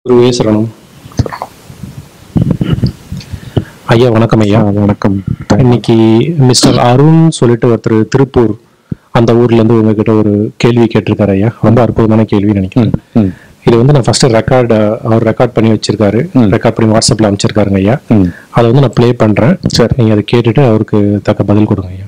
குருவே சரணம் ஐயா வணக்கம் ஐயா வணக்கம் இன்னைக்கு மிஸ்டர் அருண் சொல்லிட்டு ஒருத்தர் திருப்பூர் அந்த ஊர்ல இருந்து உங்ககிட்ட ஒரு கேள்வி கேட்டிருக்காரு ஐயா ரொம்ப அற்புதமான கேள்வி நினைக்கிறேன் ம், இது வந்து நான் ஃபர்ஸ்ட் ரெக்கார்ட் அவர் ரெக்கார்ட் பண்ணி வச்சிருக்காரு ம். ரெக்கார்ட் பண்ணி வாட்ஸ்அப்ல அனுப்பிச்சிருக்காருங்க ஐயா ம். அதை வந்து நான் ப்ளே பண்றேன் சரி நீங்க அதை கேட்டுட்டு அவருக்கு தக்க பதில் கொடுங்க ஐயா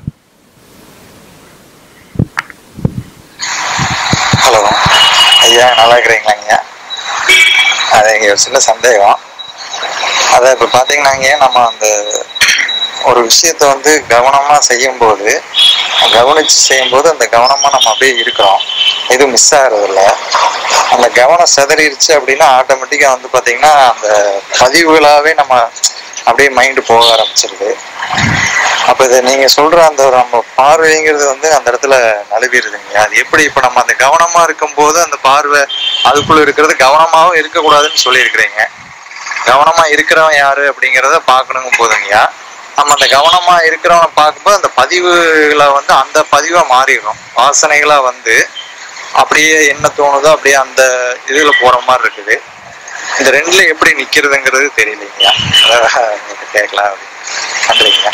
ஹலோ ஐயா நல்லா இருக்கிறீங்களாங்க அது இங்கே ஒரு சின்ன சந்தேகம் அதை இப்போ பார்த்தீங்கன்னாங்க நம்ம அந்த ஒரு விஷயத்த வந்து கவனமாக செய்யும்போது கவனித்து செய்யும்போது அந்த கவனமாக நம்ம அப்படியே இருக்கிறோம் எதுவும் மிஸ் ஆகிறதில்ல அந்த கவனம் சிதறிடுச்சு அப்படின்னா ஆட்டோமேட்டிக்காக வந்து பார்த்தீங்கன்னா அந்த பதிவுகளாகவே நம்ம அப்படியே மைண்டு போக ஆரம்பிச்சிருது அப்ப இதை நீங்க சொல்ற அந்த ஒரு நம்ம பார்வைங்கிறது வந்து அந்த இடத்துல நழுவிடுதுங்க அது எப்படி இப்ப நம்ம அந்த கவனமா இருக்கும்போது அந்த பார்வை அதுக்குள்ள இருக்கிறது கவனமாவும் இருக்கக்கூடாதுன்னு சொல்லியிருக்கிறீங்க கவனமா இருக்கிறவன் யாரு அப்படிங்கிறத பார்க்கணுங்கும் போதுங்கய்யா நம்ம அந்த கவனமா இருக்கிறவனை பார்க்கும்போது அந்த பதிவுகளை வந்து அந்த பதிவா மாறிடும் வாசனைகளா வந்து அப்படியே என்ன தோணுதோ அப்படியே அந்த இதுல போற மாதிரி இருக்குது இந்த ரெண்டுல எப்படி நிக்கிறதுங்கிறது தெரியலைங்கய்யா அதான் உங்களுக்கு கேட்கலாம் அப்படின்னு. நன்றிங்கய்யா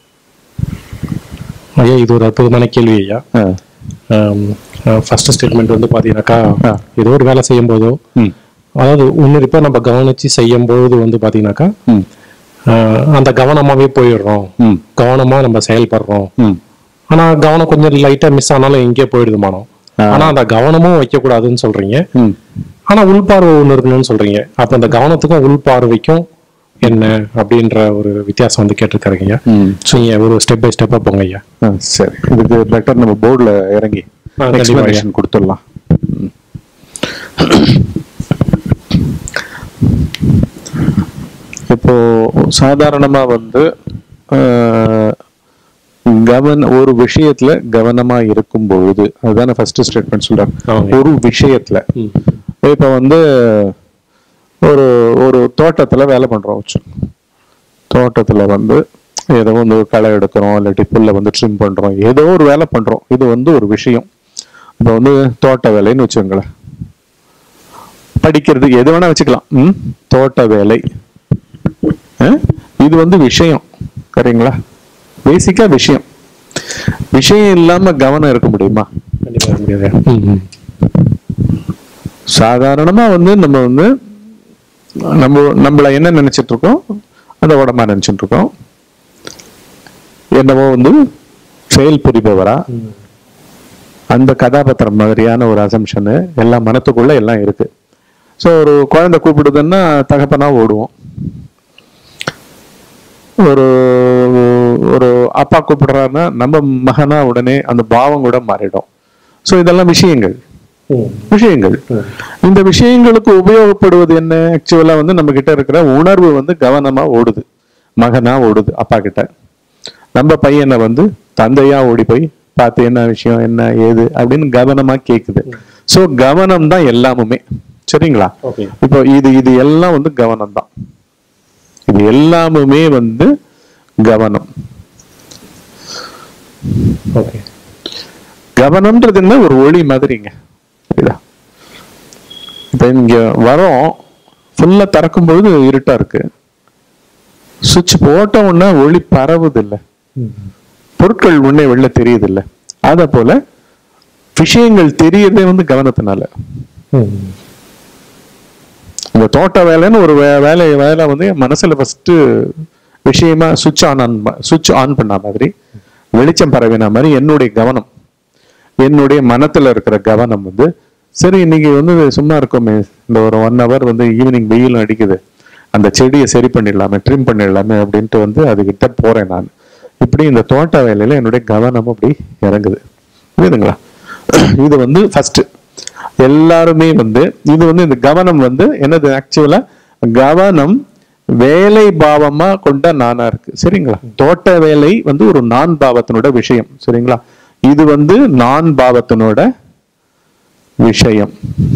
ஐயா இது ஒரு அற்புதமான கேள்வி ஐயா ஆ, ஃபர்ஸ்ட் ஸ்டேட்மெண்ட் வந்து பாத்தீங்கன்னாக்கா ஆ. ஏதோ ஒரு வேலை செய்யும் போதோ ம், அதாவது உன்னிப்பா நம்ம கவனிச்சு செய்யும் பொழுது வந்து பாத்தீங்கன்னாக்கா ம், ஆஹ் அந்த கவனமாவே போயிடுறோம் ம், கவனமா நம்ம செயல்படுறோம் ம். ஆனா கவனம் கொஞ்சம் லைட்டா மிஸ் ஆனாலும் எங்கேயே போயிடுது மனம் ஆ. ஆனா அந்த கவனமும் வைக்க கூடாதுன்னு சொல்றீங்க ம். ஆனா உள்பார்வை ஒண்ணு இருக்கணும்னு சொல்றீங்க அப்ப அந்த கவனத்துக்கும் உள்பார்வைக்கும் என்ன அப்படின்ற ஒரு வித்தியாசம் வந்து கேட்டிருக்காருங்க ம். ஸோ நீங்க ஒரு ஸ்டெப் பை ஸ்டெப்பா போங்க ஐயா ஆ, சரி இதுக்கு பெட்டர் நம்ம போர்டில் இறங்கி ஆ, கண்டிப்பா, எக்ஸ்பிளனேஷன் கொடுத்துடலாம் ம். இப்போ சாதாரணமா வந்து ஆஹ், கவன ஒரு விஷயத்துல கவனமா இருக்கும் பொழுது அதுதானே ஃபர்ஸ்ட் ஸ்டேட்மெண்ட் சொல்றாங்க ஆமாங்க. ஒரு விஷயத்துல ம். இப்ப வந்து ஒரு ஒரு தோட்டத்துல வேலை பண்றோம் வச்சு தோட்டத்துல வந்து ஏதோ வந்து ஒரு களை எடுக்கிறோம் இல்லாட்டி புல்லை வந்து ட்ரிம் பண்றோம் ஏதோ ஒரு வேலை பண்றோம் இது வந்து ஒரு விஷயம் இப்போ வந்து தோட்ட வேலைன்னு வச்சுக்கோங்களேன் படிக்கிறது எது வேணா வச்சுக்கலாம் ம் தோட்ட வேலை அஹ்? இது வந்து விஷயம் சரிங்களா பேசிக்கா விஷயம் விஷயம் இல்லாம கவனம் இருக்க முடியுமா கண்டிப்பா முடியாது ம், ம். சாதாரணமா வந்து நம்ம வந்து நம்ம நம்மள என்ன நினைச்சிட்டு இருக்கோம் அந்த உடம்பா நினைச்சிட்டு இருக்கோம் என்னவோ வந்து செயல் புரிபவரா அந்த கதாபாத்திரம் மாதிரியான ஒரு அசம்ஷனு எல்லாம் மனத்துக்குள்ள எல்லாம் இருக்கு ஸோ ஒரு குழந்தை கூப்பிடுதுன்னா தகப்பனா ஓடுவோம் ஒரு ஒரு அப்பா கூப்பிடுறாருன்னா நம்ம மகனா உடனே அந்த பாவம் கூட மாறிடும் ஸோ இதெல்லாம் விஷயங்கள் ம். விஷயங்கள் இந்த விஷயங்களுக்கு உபயோகப்படுவது என்ன ஆக்சுவலா வந்து நம்ம கிட்ட இருக்கிற உணர்வு வந்து கவனமா ஓடுது மகனா ஓடுது அப்பா கிட்ட நம்ம பையனை வந்து தந்தையா ஓடி போய் பார்த்து என்ன விஷயம் என்ன ஏது அப்படின்னு கவனமா கேக்குது சோ கவனம் தான் எல்லாமுமே சரிங்களா Okay. இப்போ இது இது எல்லாம் வந்து கவனம் தான் இது எல்லாமுமே வந்து கவனம் ஓகே கவனம்ன்றது என்ன ஒரு ஒளி மாதிரிங்க புரியுதா இப்ப இங்க வரோம் ஃபுல்லா திறக்கும் பொழுது இருட்டா இருக்கு சுவிட்ச் போட்ட உடனே ஒளி பரவுது இல்ல பொருட்கள் உடனே வெளில தெரியுது இல்ல அத போல விஷயங்கள் தெரியறதே வந்து கவனத்தினால ம். இந்த தோட்ட வேலைன்னு ஒரு வே- வேலை வேலை வந்து என் மனசுல ஃபர்ஸ்ட் விஷயமா சுவிட்ச் ஆன் ஆன் சுவிட்ச் ஆன் பண்ண மாதிரி வெளிச்சம் பரவின மாதிரி என்னுடைய கவனம் என்னுடைய மனத்துல இருக்கிற கவனம் வந்து சரி இன்னைக்கு வந்து சும்மா இருக்கோமே இந்த ஒரு ஒன் ஹவர் வந்து ஈவினிங் வெயிலும் அடிக்குது அந்த செடியை சரி பண்ணிடலாமே ட்ரிம் பண்ணிடலாமே அப்படின்ட்டு வந்து அதுகிட்ட போறேன் நான் இப்படி இந்த தோட்ட வேலையில என்னுடைய கவனம் அப்படி இறங்குது புரியுதுங்களா இது வந்து ஃபர்ஸ்ட் எல்லாருமே வந்து இது வந்து இந்த கவனம் வந்து என்னது ஆக்சுவலா கவனம் வேலை பாவமா கொண்ட நானா இருக்கு சரிங்களா தோட்ட வேலை வந்து ஒரு நான் பாவத்தினோட விஷயம் சரிங்களா இது வந்து நான் பாவத்தினோட விஷயம்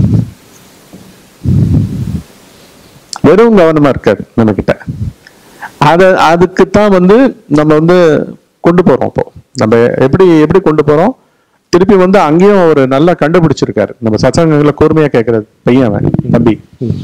வெறும் கவனமா இருக்காது நம்ம கிட்ட அத அதுக்குத்தான் வந்து நம்ம வந்து கொண்டு போறோம் இப்போ நம்ம எப்படி எப்படி கொண்டு போறோம் திருப்பி வந்து அங்கேயும் அவர் நல்லா கண்டுபிடிச்சிருக்காரு நம்ம சத்சங்கங்களை கூர்மையா கேட்கிற பையன் அவன் தம்பி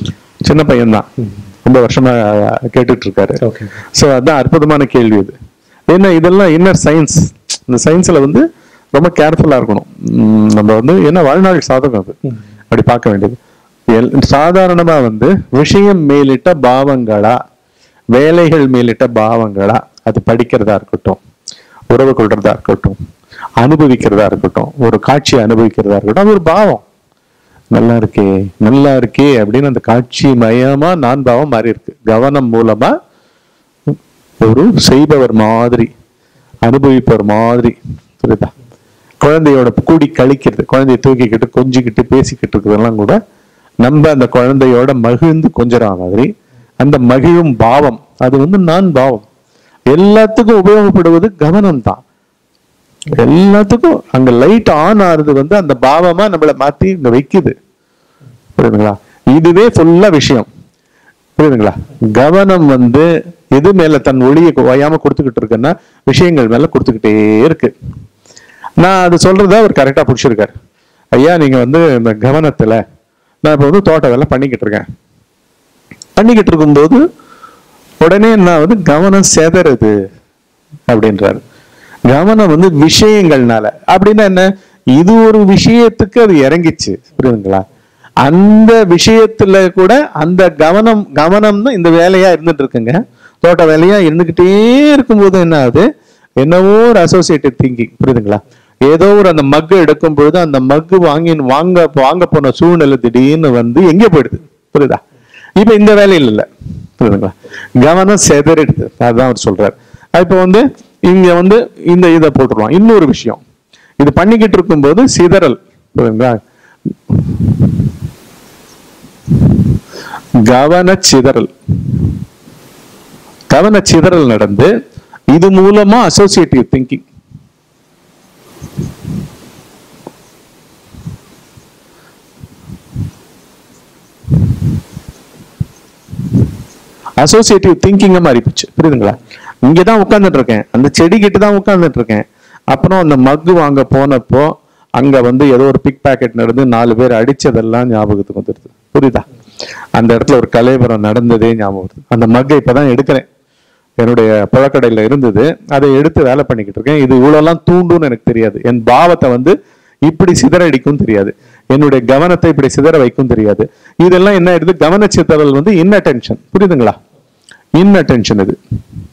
சின்ன பையன்தான் ரொம்ப வருஷமா கேட்டுட்டு இருக்காரு ஓகே ஸோ அதான் அற்புதமான கேள்வி இது ஏன்னா இதெல்லாம் இன்னர் சயின்ஸ் இந்த சயின்ஸ்ல வந்து ரொம்ப கேர்ஃபுல்லா இருக்கணும் உம் நம்ம வந்து என்ன வாழ்நாள் சாதகம் அது அப்படி பார்க்க வேண்டியது எல்- சாதாரணமா வந்து விஷயம் மேலிட்ட பாவங்களா வேலைகள் மேலிட்ட பாவங்களா அது படிக்கிறதா இருக்கட்டும் உறவு கொள்றதா இருக்கட்டும் அனுபவிக்கிறதா இருக்கட்டும் ஒரு காட்சியை அனுபவிக்கிறதா இருக்கட்டும் அது ஒரு பாவம் நல்லா இருக்கே நல்லா இருக்கே அப்படின்னு அந்த காட்சி மயமா நான் பாவம் மாறி இருக்கு கவனம் மூலமா ஒரு செய்பவர் மாதிரி அனுபவிப்பவர் மாதிரி புரியுதா குழந்தையோட கூடி கழிக்கிறது குழந்தைய தூக்கிக்கிட்டு கொஞ்சிக்கிட்டு பேசிக்கிட்டு இருக்கிறதெல்லாம் கூட நம்ம அந்த குழந்தையோட மகிழ்ந்து கொஞ்சற மாதிரி அந்த மகிழும் பாவம் அது வந்து நான் பாவம் எல்லாத்துக்கும் உபயோகப்படுவது கவனம் தான் எல்லாத்துக்கும் அங்க லைட் ஆன் ஆறுது வந்து அந்த பாவமா நம்மள மாத்தி இங்க வைக்குது புரியுதுங்களா இதுவே ஃபுல்லா விஷயம் புரியுதுங்களா கவனம் வந்து எது மேல தன் ஒளியை ஓயாம கொடுத்துக்கிட்டு இருக்குன்னா விஷயங்கள் மேல கொடுத்துக்கிட்டே இருக்கு நான் அது சொல்றத அவர் கரெக்டா பிடிச்சிருக்காரு ஐயா நீங்க வந்து இந்த கவனத்துல நான் இப்ப வந்து தோட்ட வேலை பண்ணிக்கிட்டு இருக்கேன் பண்ணிக்கிட்டு இருக்கும்போது உடனே நான் வந்து கவனம் செதறுது அப்படின்றாரு கவனம் வந்து விஷயங்கள்னால அப்படின்னா என்ன இது ஒரு விஷயத்துக்கு அது இறங்கிச்சு புரியுதுங்களா அந்த விஷயத்துல கூட அந்த கவனம் கவனம் தான் இந்த வேலையா இருந்துட்டு இருக்குங்க தோட்ட வேலையா இருந்துகிட்டே இருக்கும்போது என்ன ஆகுது என்னவோ ஒரு அசோசியேட்டட் திங்கிங் புரியுதுங்களா ஏதோ ஒரு அந்த மக்கு எடுக்கும் பொழுது அந்த மக்கு வாங்கி வாங்க வாங்க போன சூழ்நிலை திடீர்னு வந்து எங்கே போயிடுது புரியுதா இப்ப இந்த வேலையில் இல்ல புரியுதுங்களா கவனம் செதறிடுது அதுதான் அவர் சொல்றாரு இப்ப வந்து இங்க வந்து இந்த இதை போட்டுருவோம் இன்னொரு விஷயம் இது பண்ணிக்கிட்டு இருக்கும்போது சிதறல் புரியுதுங்களா கவன சிதறல் கவன சிதறல் நடந்து இது மூலமா அசோசியேட்டிவ் திங்கிங் அசோசியேட்டிவ் திங்கிங்க மாறி போச்சு புரியுதுங்களா இங்கதான் உட்கார்ந்துட்டு இருக்கேன் அந்த செடி கிட்ட தான் உட்கார்ந்துட்டு இருக்கேன் அப்புறம் அந்த மக்கு வாங்க போனப்போ அங்க வந்து ஏதோ ஒரு பிக் பாக்கெட் நடந்து நாலு பேர் அடிச்சதெல்லாம் ஞாபகத்துக்கு வந்துருது புரியுதா அந்த இடத்துல ஒரு கலைவரம் நடந்ததே ஞாபகம் வருது அந்த மக்கை இப்பதான் எடுக்கிறேன் என்னுடைய புழக்கடையில இருந்தது அதை எடுத்து வேலை பண்ணிக்கிட்டு இருக்கேன் இது இவ்வளவுலாம் தூண்டும்னு எனக்கு தெரியாது என் பாவத்தை வந்து இப்படி சிதறடிக்கும் தெரியாது என்னுடைய கவனத்தை இப்படி சிதற வைக்கும் தெரியாது இதெல்லாம் என்ன ஆயிடுது கவன சிதறல் வந்து இன்னட்டென்ஷன் புரியுதுங்களா இன்னட்டென்ஷன் இது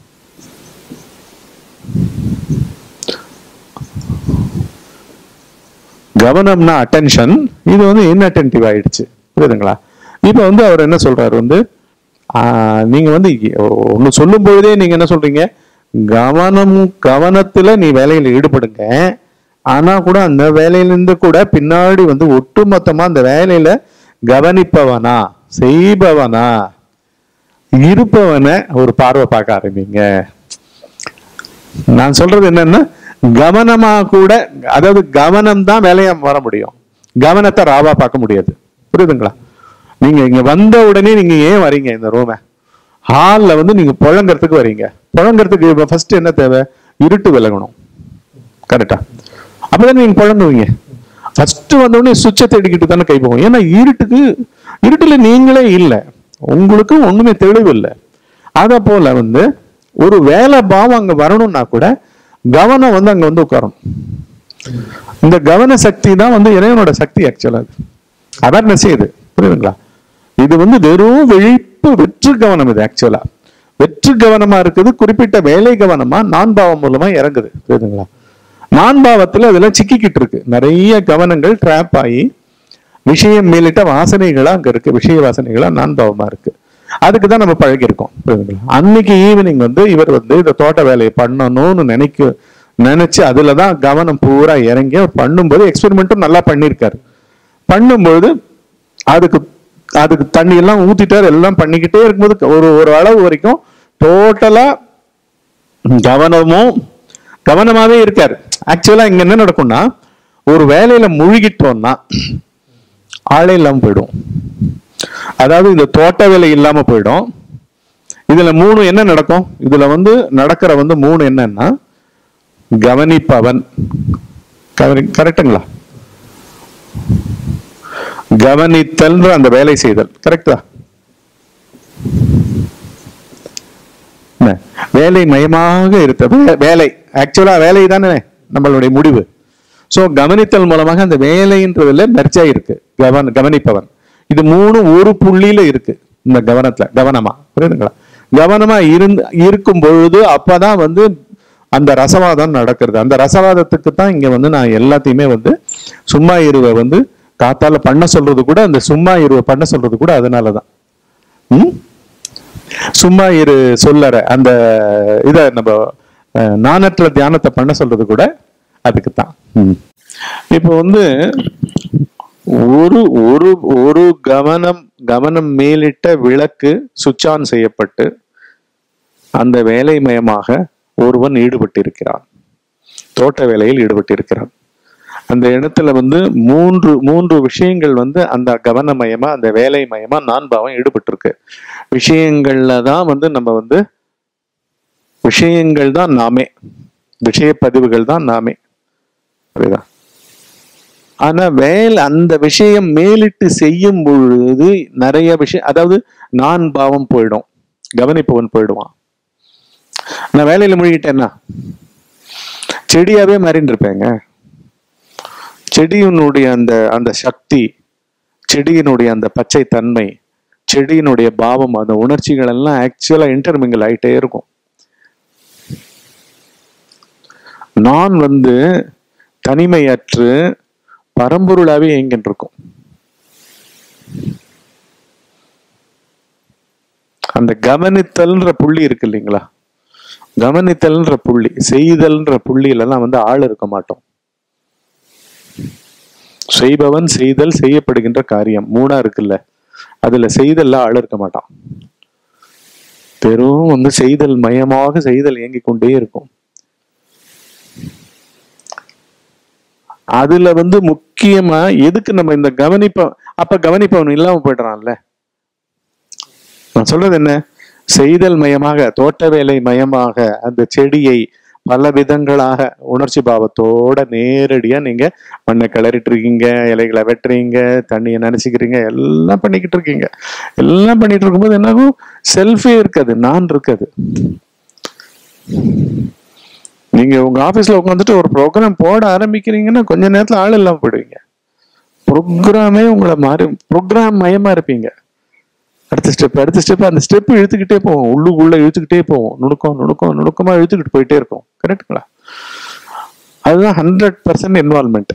கவனம்னா அட்டென்ஷன் இது வந்து இன்அட்டென்டிவ் ஆயிடுச்சு புரியுதுங்களா இப்போ வந்து அவர் என்ன சொல்றாரு வந்து ஆஹ், நீங்க வந்து ஒன்னு சொல்லும் பொழுதே நீங்க என்ன சொல்றீங்க கவனம் கவனத்துல நீ வேலையில ஈடுபடுங்க ஆனா கூட அந்த வேலையிலிருந்து கூட பின்னாடி வந்து ஒட்டுமொத்தமா அந்த வேலையில கவனிப்பவனா செய்பவனா இருப்பவனை ஒரு பார்வை பார்க்க ஆரம்பிங்க நான் சொல்றது என்னன்னா கவனமா கூட அதாவது கவனம் தான் வேலையா வர முடியும் கவனத்தை ராவா பார்க்க முடியாது புரியுதுங்களா நீங்க இங்க வந்த உடனே நீங்க ஏன் வரீங்க இந்த ரூமை ஹால்ல வந்து நீங்க புழங்கறதுக்கு வரீங்க புழங்கறதுக்கு ஃபர்ஸ்ட் என்ன தேவை இருட்டு விலகணும் கரெக்டா அப்பதான் நீங்க புழங்குவீங்க ஃபர்ஸ்ட் வந்த உடனே சுவிட்சை தேடிக்கிட்டு தானே கை போகும் ஏன்னா இருட்டுக்கு இருட்டுல நீங்களே இல்லை உங்களுக்கு ஒண்ணுமே தெளிவு இல்லை அத போல வந்து ஒரு வேலை பாவம் அங்க வரணும்னா கூட கவனம் வந்து அங்க வந்து உட்காரணும் இந்த கவன சக்தி தான் வந்து இறைவனோட சக்தி ஆக்சுவலா அது அவேர்னஸ் இது புரியுதுங்களா இது வந்து வெறும் விழிப்பு வெற்று கவனம் இது ஆக்சுவலா வெற்று கவனமா இருக்குது குறிப்பிட்ட வேலை கவனமா நான் பாவம் மூலமா இறங்குது புரியுதுங்களா நான் பாவத்துல அதெல்லாம் சிக்கிக்கிட்டு இருக்கு நிறைய கவனங்கள் ட்ராப் ஆகி விஷயம் மேலிட்ட வாசனைகளா அங்க இருக்கு விஷய வாசனைகளா நான் பாவமா இருக்கு அதுக்கு தான் நம்ம பழகியிருக்கோம் புரியுதுங்களா அன்னைக்கு ஈவினிங் வந்து இவர் வந்து இந்த தோட்ட வேலையை பண்ணணும்னு நினைக்க நினைச்சு அதுல தான் கவனம் பூரா இறங்கி அவர் பண்ணும்போது எக்ஸ்பெரிமெண்ட்டும் நல்லா பண்ணியிருக்காரு பண்ணும்போது அதுக்கு அதுக்கு தண்ணி எல்லாம் ஊத்திட்டாரு எல்லாம் பண்ணிக்கிட்டே இருக்கும்போது ஒரு ஒரு அளவு வரைக்கும் டோட்டலா கவனமும் கவனமாவே இருக்காரு ஆக்சுவலா இங்க என்ன நடக்கும்னா ஒரு வேலையில முழுகிட்டோம்னா ஆளே இல்லாம போயிடும் அதாவது இந்த தோட்ட வேலை இல்லாம போயிடும் இதுல மூணு என்ன நடக்கும் இதுல வந்து நடக்கிற வந்து மூணு என்னன்னா கவனிப்பவன் கரெக்டுங்களா கவனித்தல்ன்ற அந்த வேலை செய்தல் கரெக்டா என்ன? வேலை மயமாக இருக்க வே- வேலை ஆக்சுவலா வேலை தானே நம்மளுடைய முடிவு சோ கவனித்தல் மூலமாக அந்த வேலைன்றதுல மெர்ஜா இருக்கு கவன கவனிப்பவன் இது மூணு ஒரு புள்ளியில இருக்கு இந்த கவனத்துல கவனமா புரியுதுங்களா கவனமா இருந்து இருக்கும் பொழுது அப்பதான் வந்து அந்த ரசவாதம் நடக்கிறது அந்த ரசவாதத்துக்கு தான் இங்க வந்து நான் எல்லாத்தையுமே வந்து சும்மா இருவை வந்து காத்தால பண்ண சொல்றது கூட அந்த சும்மா இருவை பண்ண சொல்றது கூட அதனாலதான் ம் சும்மா இரு சொல்லற அந்த இத நம்ம அஹ், நாணற்ற தியானத்தை பண்ண சொல்றது கூட அதுக்கு தான் இப்போ வந்து ஒரு ஒரு ஒரு கவனம் கவனம் மேலிட்ட விளக்கு சுவிட்ச் ஆன் செய்யப்பட்டு அந்த வேலைமயமாக ஒருவன் ஈடுபட்டிருக்கிறான் தோட்ட வேலையில் ஈடுபட்டிருக்கிறான் அந்த இடத்துல வந்து மூன்று மூன்று விஷயங்கள் வந்து அந்த கவனமயமா அந்த வேலை மயமா நான் பாவம் ஈடுபட்டிருக்கு விஷயங்கள்ல தான் வந்து நம்ம வந்து விஷயங்கள் தான் நாமே விஷய பதிவுகள் தான் நாமே புரியுதா ஆனா வேல் அந்த விஷயம் மேலிட்டு செய்யும் பொழுது நிறைய விஷயம் அதாவது நான் பாவம் போயிடும் கவனிப்பவன் போயிடுவான் நான் வேலையில மூழ்கிட்டேன்னா செடியாவே மாறின்னு இருப்பேங்க செடியினுடைய அந்த அந்த சக்தி செடியினுடைய அந்த பச்சை தன்மை செடியினுடைய பாவம் அந்த உணர்ச்சிகள் எல்லாம் ஆக்சுவலா இன்டர்மிங்கல் ஆயிட்டே இருக்கும் நான் வந்து தனிமையற்று பரம்பொருளாவே இயங்கின்னு இருக்கும் அந்த கவனித்தல்ன்ற புள்ளி இருக்கு இல்லைங்களா கவனித்தல்ன்ற புள்ளி செய்தல்ன்ற புள்ளியிலலாம் வந்து ஆள் இருக்க மாட்டோம் செய்பவன் செய்தல் செய்யப்படுகின்ற காரியம் மூணா இருக்குல்ல அதுல செய்தல்ல ஆள் இருக்க மாட்டான் பெரும் வந்து செய்தல் மயமாக செய்தல் இயங்கிக் கொண்டே இருக்கும் அதுல வந்து முக்கியமா எதுக்கு நம்ம இந்த கவனிப்ப அப்ப கவனிப்பவன் இல்லாம போயிடுறான்ல நான் சொல்றது என்ன செய்தல் மயமாக தோட்ட வேலை மயமாக அந்த செடியை பல விதங்களாக உணர்ச்சி பாவத்தோட நேரடியா நீங்க மண்ணை கிளறிட்டு இருக்கீங்க இலைகளை வெட்டுறீங்க தண்ணியை நினைச்சுக்கிறீங்க எல்லாம் பண்ணிக்கிட்டு இருக்கீங்க எல்லாம் பண்ணிட்டு இருக்கும்போது என்னாகும் செல்ஃபே இருக்காது நான் இருக்காது நீங்க உங்க ஆபீஸ்ல உட்காந்துட்டு ஒரு ப்ரோக்ராம் போட ஆரம்பிக்கிறீங்கன்னா கொஞ்ச நேரத்துல ஆள் இல்லாம போயிடுவீங்க ப்ரோக்ராமே உங்களை மாறி ப்ரோக்ராம் மயமா இருப்பீங்க அடுத்த ஸ்டெப் அடுத்த ஸ்டெப் அந்த ஸ்டெப் இழுத்துக்கிட்டே போவோம் உள்ளுக்குள்ள இழுத்துக்கிட்டே போவோம் நுணுக்கம் நுணுக்கம் நுணுக்கமா இழுத்துக்கிட்டு போயிட்டே இருக்கும் கரெக்டுங்களா அதுதான் ஹண்ட்ரட் பர்சன்ட் இன்வால்மெண்ட்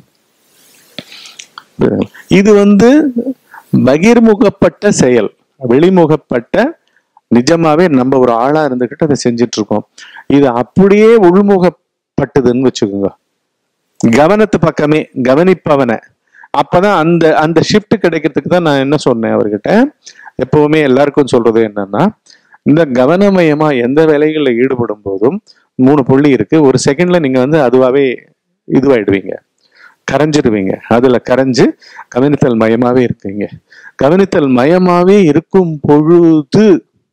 இது வந்து பகிர்முகப்பட்ட செயல் வெளிமுகப்பட்ட நிஜமாவே நம்ம ஒரு ஆளா இருந்துகிட்டு அதை செஞ்சுட்டு இருக்கோம் இது அப்படியே உள்முகப்பட்டதுன்னு வச்சுக்கோங்க கவனத்து பக்கமே கவனிப்பவனை அப்பதான் அந்த அந்த ஷிஃப்ட் கிடைக்கிறதுக்கு தான் நான் என்ன சொன்னேன் அவர்கிட்ட எப்பவுமே எல்லாருக்கும் சொல்றது என்னன்னா இந்த கவனமயமா எந்த வேலைகளில் ஈடுபடும் போதும் மூணு புள்ளி இருக்கு ஒரு செகண்ட்ல நீங்க வந்து அதுவாவே இதுவாயிடுவீங்க கரைஞ்சிடுவீங்க அதுல கரைஞ்சு கவனித்தல் மயமாவே இருக்கீங்க கவனித்தல் மயமாவே இருக்கும் பொழுது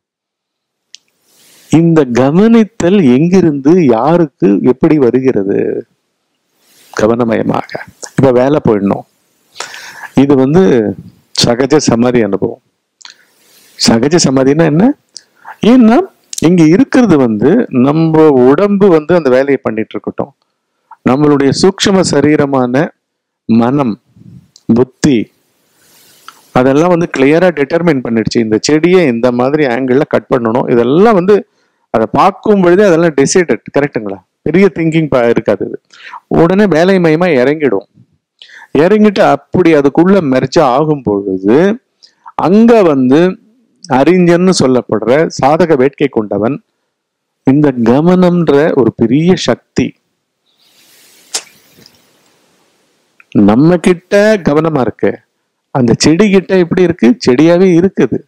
இந்த கவனித்தல் எங்கிருந்து யாருக்கு எப்படி வருகிறது கவனமயமாக இப்ப வேலை போயிடணும் இது வந்து சகஜ சமாதி அனுபவம் சகஜ சமாதினா என்ன ஏன்னா இங்க இருக்கிறது வந்து நம்ம உடம்பு வந்து அந்த வேலையை பண்ணிட்டு இருக்கட்டும் நம்மளுடைய சூக்ஷ்ம சரீரமான மனம் புத்தி அதெல்லாம் வந்து கிளியரா டிட்டர்மைன் பண்ணிடுச்சு இந்த செடியை இந்த மாதிரி ஆங்கிள் கட் பண்ணணும் இதெல்லாம் வந்து அதை பார்க்கும் பொழுதே அதெல்லாம் டிசைடட் கரெக்டுங்களா பெரிய திங்கிங் இருக்காது இது உடனே வேலை மயமா இறங்கிடும் இறங்கிட்டு அப்படி அதுக்குள்ள மெர்ஜ் ஆகும் பொழுது அங்க வந்து அறிஞன்னு சொல்லப்படுற சாதக வேட்கை கொண்டவன் இந்த கவனம்ன்ற ஒரு பெரிய சக்தி நம்ம கிட்ட கவனமா இருக்கு அந்த செடி கிட்ட எப்படி இருக்கு செடியாவே இருக்குது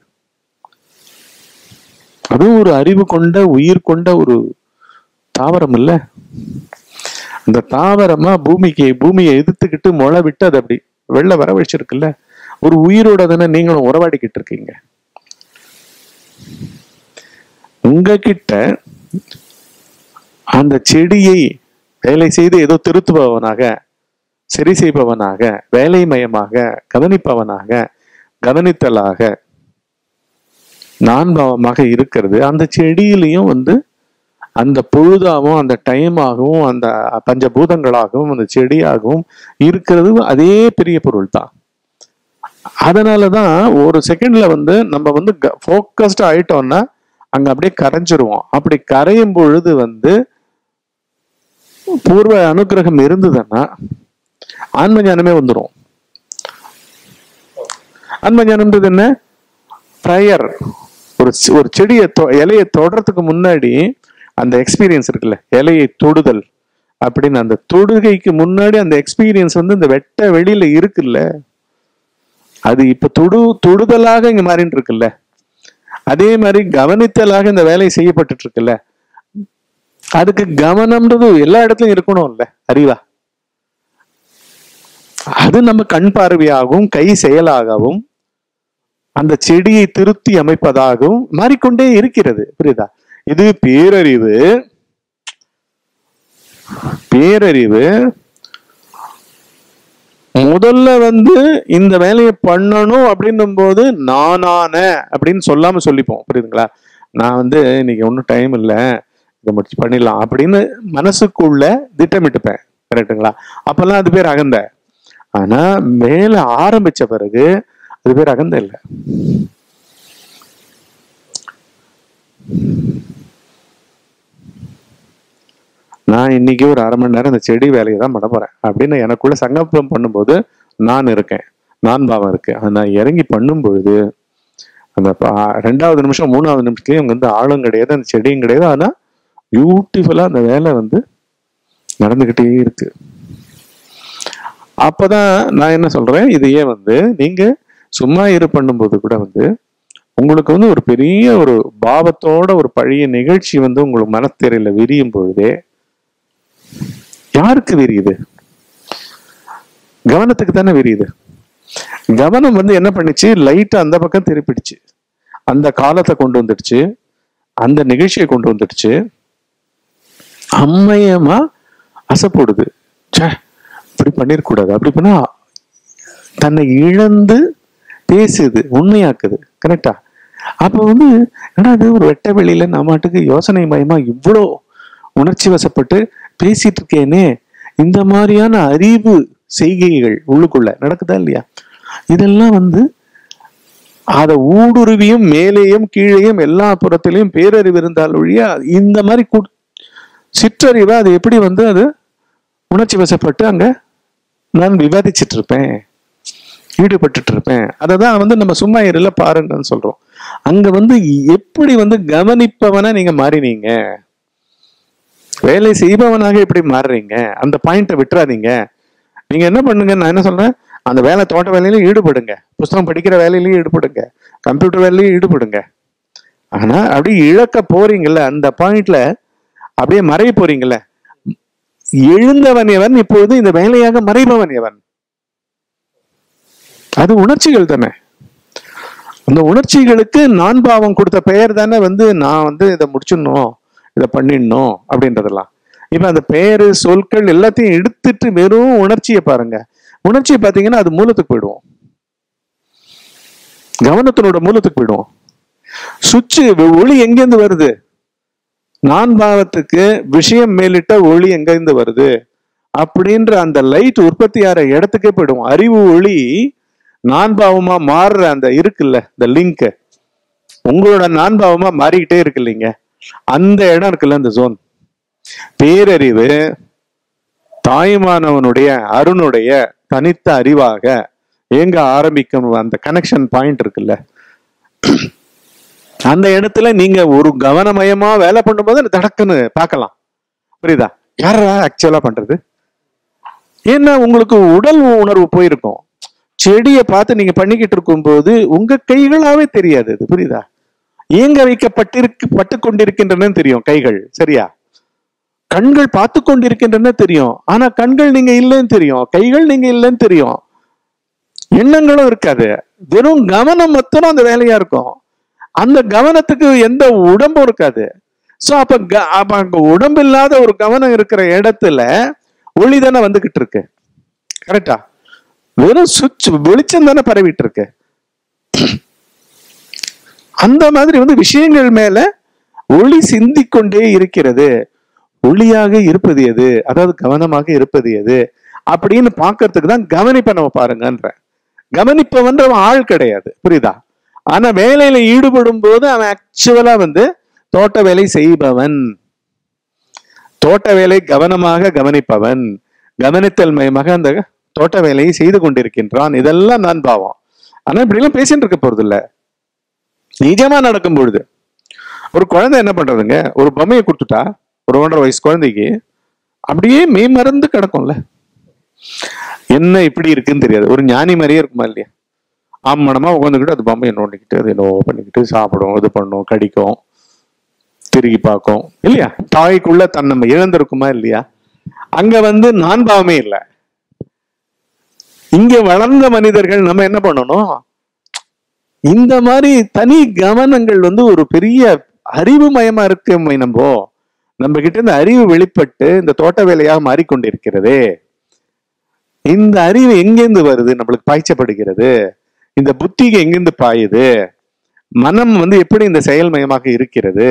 அதுவும் ஒரு அறிவு கொண்ட உயிர் கொண்ட ஒரு தாவரம் இல்ல அந்த தாவரமா பூமிக்கு பூமியை எதிர்த்துக்கிட்டு முளை விட்டு அதை அப்படி வெளில வர வச்சிருக்குல்ல ஒரு உயிரோட தானே நீங்களும் உறவாடிக்கிட்டு இருக்கீங்க உங்ககிட்ட அந்த செடியை வேலை செய்து ஏதோ திருத்துபவனாக சரி செய்பவனாக வேலைமயமாக கவனிப்பவனாக கவனித்தலாக நான்பாவமாக இருக்கிறது அந்த செடியிலையும் வந்து அந்த பொழுதாகவும் அந்த டைம் ஆகவும் அந்த பஞ்சபூதங்களாகவும் அந்த செடியாகவும் இருக்கிறது அதே பெரிய பொருள் தான் அதனாலதான் ஒரு செகண்ட்ல வந்து நம்ம வந்து ஃபோக்கஸ்ட் ஆயிட்டோம்னா அங்க அப்படியே கரைஞ்சிருவோம் அப்படி கரையும் பொழுது வந்து பூர்வ அனுக்கிரகம் இருந்ததுன்னா ஆன்ம ஞானமே வந்துடும் ஆன்ம ஞானம்ன்றது என்ன ப்ரையர் ஒரு செ- ஒரு செடியை தொ- இலையை தொடுறதுக்கு முன்னாடி அந்த எக்ஸ்பீரியன்ஸ் இருக்குல்ல இலையை தொடுதல் அப்படின்னு அந்த தொடுகைக்கு முன்னாடி அந்த எக்ஸ்பீரியன்ஸ் வந்து இந்த வெட்ட வெளியில இருக்குல்ல அது இப்ப தொடு தொடுதலாக இங்க மாறிட்டு இருக்குல்ல அதே மாதிரி கவனித்தலாக இந்த வேலை செய்யப்பட்டுட்டு இருக்குல்ல அதுக்கு கவனம்ன்றது எல்லா இடத்துலயும் இருக்கணும்ல அறிவா அது நம்ம கண் பார்வையாகவும் கை செயலாகவும் அந்த செடியை திருத்தி அமைப்பதாகவும் மாறிக்கொண்டே இருக்கிறது புரியுதா இது பேரறிவு பேரறிவு முதல்ல வந்து இந்த வேலையை பண்ணணும் அப்படின்னும் போது நானான அப்படின்னு சொல்லாம சொல்லிப்போம் புரியுதுங்களா நான் வந்து இன்னைக்கு ஒன்றும் டைம் இல்லை இதை முடிச்சு பண்ணிடலாம் அப்படின்னு மனசுக்குள்ள திட்டமிட்டுப்பேன் கரெக்டுங்களா அப்பெல்லாம் அது பேர் அகந்த ஆனா மேல ஆரம்பிச்ச பிறகு அது பேர் அகந்த இல்லை நான் இன்னைக்கு ஒரு அரை மணி நேரம் இந்த செடி வேலையை தான் பண்ண போறேன் அப்படின்னு எனக்குள்ள சங்கல்பம் பண்ணும்போது நான் இருக்கேன் நான் பாவம் இருக்கு அது நான் இறங்கி பண்ணும் பொழுது அந்த பா- ரெண்டாவது நிமிஷம் மூணாவது நிமிஷத்துலயும் அங்க வந்து ஆளும் கிடையாது அந்த செடியும் கிடையாது ஆனா பியூட்டிஃபுல்லா அந்த வேலை வந்து நடந்துகிட்டே இருக்கு அப்பதான் நான் என்ன சொல்றேன் இதையே வந்து நீங்க சும்மா இரு பண்ணும்போது கூட வந்து உங்களுக்கு வந்து ஒரு பெரிய ஒரு பாவத்தோட ஒரு பழைய நிகழ்ச்சி வந்து உங்களுக்கு மனத்திரையில விரியும் பொழுதே யாருக்கு விரியுது கவனத்துக்கு தானே விரியுது கவனம் வந்து என்ன பண்ணுச்சு லைட்டா அந்த பக்கம் திருப்பிடுச்சு அந்த காலத்தை கொண்டு வந்துடுச்சு அந்த நிகழ்ச்சியை கொண்டு வந்துடுச்சு அம்மையமா அசைப்படுது ச்சே இப்படி பண்ணிருக்கூடாது அப்படி பண்ணா தன்னை இழந்து பேசுது உண்மையாக்குது கரெக்டா அப்ப வந்து ஏன்னா அது ஒரு வெட்ட வெளியில நம்மாட்டுக்கு யோசனை மயமா இவ்வளோ உணர்ச்சி வசப்பட்டு பேசிட்டு இருக்கேனே இந்த மாதிரியான அறிவு செய்கைகள் உள்ளுக்குள்ள நடக்குதா இல்லையா இதெல்லாம் வந்து அதை ஊடுருவியும் மேலேயும் கீழேயும் எல்லா புறத்திலையும் பேரறிவு இருந்தால் ஒழிய இந்த மாதிரி கு- சிற்றறிவை அது எப்படி வந்து அது உணர்ச்சி வசப்பட்டு அங்க நான் விவாதிச்சிட்டு இருப்பேன் ஈடுபட்டுட்டு இருப்பேன் அதை தான் வந்து நம்ம சும்மா இருல பாருங்கன்னு சொல்றோம் அங்க வந்து எப்படி வந்து கவனிப்பவனா நீங்க மாறினீங்க வேலை செய்பவனாக எப்படி மாறுறீங்க அந்த பாயிண்ட்டை விட்டுறாதீங்க நீங்க என்ன பண்ணுங்க நான் என்ன சொல்றேன் அந்த வேலை தோட்ட வேலையில ஈடுபடுங்க புஸ்தகம் படிக்கிற வேலையிலயும் ஈடுபடுங்க கம்ப்யூட்டர் வேலையிலயும் ஈடுபடுங்க ஆனா அப்படியே இழக்க போறீங்கல்ல அந்த பாயிண்ட்ல அப்படியே மறைய போறீங்கல்ல எழுந்தவன் எவன் இப்பொழுது இந்த வேலையாக மறைபவன் எவன் அது உணர்ச்சிகள் தானே அந்த உணர்ச்சிகளுக்கு நான் பாவம் கொடுத்த பெயர் தானே வந்து நான் வந்து இதை முடிச்சிடணும் இதை பண்ணிடணும் அப்படின்றதெல்லாம் இப்ப அந்த பெயரு சொற்கள் எல்லாத்தையும் எடுத்துட்டு வெறும் உணர்ச்சியை பாருங்க உணர்ச்சியை பார்த்தீங்கன்னா அது மூலத்துக்கு போயிடுவோம் கவனத்தினோட மூலத்துக்கு போயிடுவோம் சுவிட்சு ஒளி எங்கேருந்து வருது நான் பாவத்துக்கு விஷயம் மேலிட்ட ஒளி எங்கிருந்து வருது அப்படின்ற அந்த லைட் உற்பத்தி ஆகிற இடத்துக்கே போயிடும் அறிவு ஒளி நான் பாவமா மாறுற அந்த இருக்குல்ல இந்த லிங்க் உங்களோட நான் பாவமா மாறிக்கிட்டே இருக்கு இல்லைங்க அந்த இடம் இருக்குல்ல இந்த ஜோன் பேரறிவு தாய்மானவனுடைய அருணுடைய தனித்த அறிவாக எங்க ஆரம்பிக்கும் அந்த கனெக்ஷன் பாயிண்ட் இருக்குல்ல அந்த இடத்துல நீங்க ஒரு கவனமயமா வேலை பண்ணும்போது தடக்குன்னு பார்க்கலாம் புரியுதா யாரா ஆக்சுவலா பண்றது ஏன்னா உங்களுக்கு உடல் உணர்வு போயிருக்கும் செடியை பார்த்து நீங்க பண்ணிக்கிட்டு இருக்கும்போது உங்க கைகளாவே தெரியாது அது புரியுதா ஏங்க வைக்கப்பட்டிருக்கு பட்டு கொண்டிருக்கின்றன தெரியும் கைகள் சரியா கண்கள் பார்த்து கொண்டிருக்கின்றன தெரியும் ஆனா கண்கள் நீங்க இல்லைன்னு தெரியும் கைகள் நீங்க இல்லைன்னு தெரியும் எண்ணங்களும் இருக்காது வெறும் கவனம் மொத்தம் அந்த வேலையா இருக்கும் அந்த கவனத்துக்கு எந்த உடம்பும் இருக்காது சோ அப்ப க- அப்ப அங்க உடம்பு இல்லாத ஒரு கவனம் இருக்கிற இடத்துல ஒளி தானே வந்துகிட்டு இருக்கு கரெக்டா வெறும் சுவிட்ச் வெளிச்சம் தானே பரவிட்டு இருக்கு அந்த மாதிரி வந்து விஷயங்கள் மேல ஒளி சிந்திக்கொண்டே இருக்கிறது ஒளியாக இருப்பது எது அதாவது கவனமாக இருப்பது எது அப்படின்னு பார்க்கறதுக்கு தான் கவனிப்பை நம்ம பாருங்கன்ற கவனிப்பவன்றவன் ஆள் கிடையாது புரியுதா ஆனா வேலையில ஈடுபடும் போது அவன் ஆக்சுவலா வந்து தோட்ட வேலை செய்பவன் தோட்ட வேலை கவனமாக கவனிப்பவன் கவனித்தல் மயமாக அந்த தோட்ட வேலையை செய்து கொண்டிருக்கின்றான் இதெல்லாம் நான் பாவம் ஆனா இப்படி எல்லாம் பேசிட்டு இருக்க போறது இல்ல நிஜமா நடக்கும் பொழுது ஒரு குழந்தை என்ன பண்றதுங்க ஒரு பொம்மையை கொடுத்துட்டா ஒரு ஒன்றரை வயசு குழந்தைக்கு அப்படியே மெய் மறந்து கிடக்கும்ல என்ன இப்படி இருக்குன்னு தெரியாது ஒரு ஞானி மாதிரியே இருக்குமா இல்லையா ஆமணமா உட்காந்துக்கிட்டு அது பொம்மையை நோண்டிக்கிட்டு அது என்னவோ பண்ணிக்கிட்டு சாப்பிடும் இது பண்ணும் கடிக்கும் திரும்பி பார்க்கும் இல்லையா தாய்க்குள்ள தன் நம்ம இழந்திருக்குமா இல்லையா அங்க வந்து நான் பாவமே இல்லை இங்க வளர்ந்த மனிதர்கள் நம்ம என்ன பண்ணணும் இந்த மாதிரி தனி கவனங்கள் வந்து ஒரு பெரிய அறிவு மயமா இருக்கு நம்ம நம்ம கிட்ட இந்த அறிவு வெளிப்பட்டு இந்த தோட்ட வேலையாக மாறிக்கொண்டிருக்கிறதே இந்த அறிவு எங்கேருந்து வருது நம்மளுக்கு பாய்ச்சப்படுகிறது இந்த புத்திக்கு எங்கிருந்து பாயுது மனம் வந்து எப்படி இந்த செயல்மயமாக இருக்கிறது